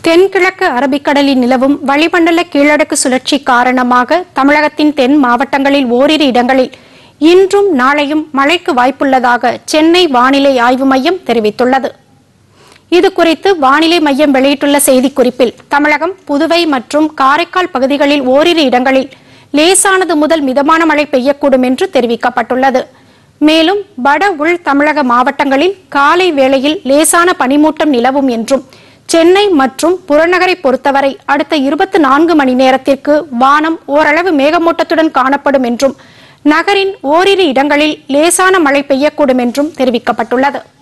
தென்கிழக்கு அரபிக்கடலில் நிலவும் வளிமண்டல கீழடுக்கு சுழற்சி காரணமாக தமிழகத்தின் தென் மாவட்டங்களில் ஓரிரு இடங்களில் இன்றும் நாளையும் மழைக்கு வாய்ப்புள்ளதாக சென்னை வானிலை ஆய்வு மையம் தெரிவித்துள்ளது இது குறித்து வானிலை மையம் வெளியிட்டுள்ள செய்திக்குறிப்பில் தமிழகம் புதுவை மற்றும் காரைக்கால் பகுதிகளில் ஓரிரு இடங்களில் லேசானது முதல் மிதமான மழை பெய்யக்கூடும் என்று தெரிவிக்கப்பட்டுள்ளது மேலும் வட உள் தமிழக மாவட்டங்களில் காலை வேளையில் லேசான பனிமூட்டம் நிலவும் என்றும் சென்னை மற்றும் புறநகரை பொறுத்தவரை அடுத்த இருபத்தி நான்கு மணி நேரத்திற்கு வானம் ஓரளவு மேகமூட்டத்துடன் காணப்படும் என்றும் நகரின் ஓரிரு இடங்களில் லேசான மழை பெய்யக்கூடும் என்றும் தெரிவிக்கப்பட்டுள்ளது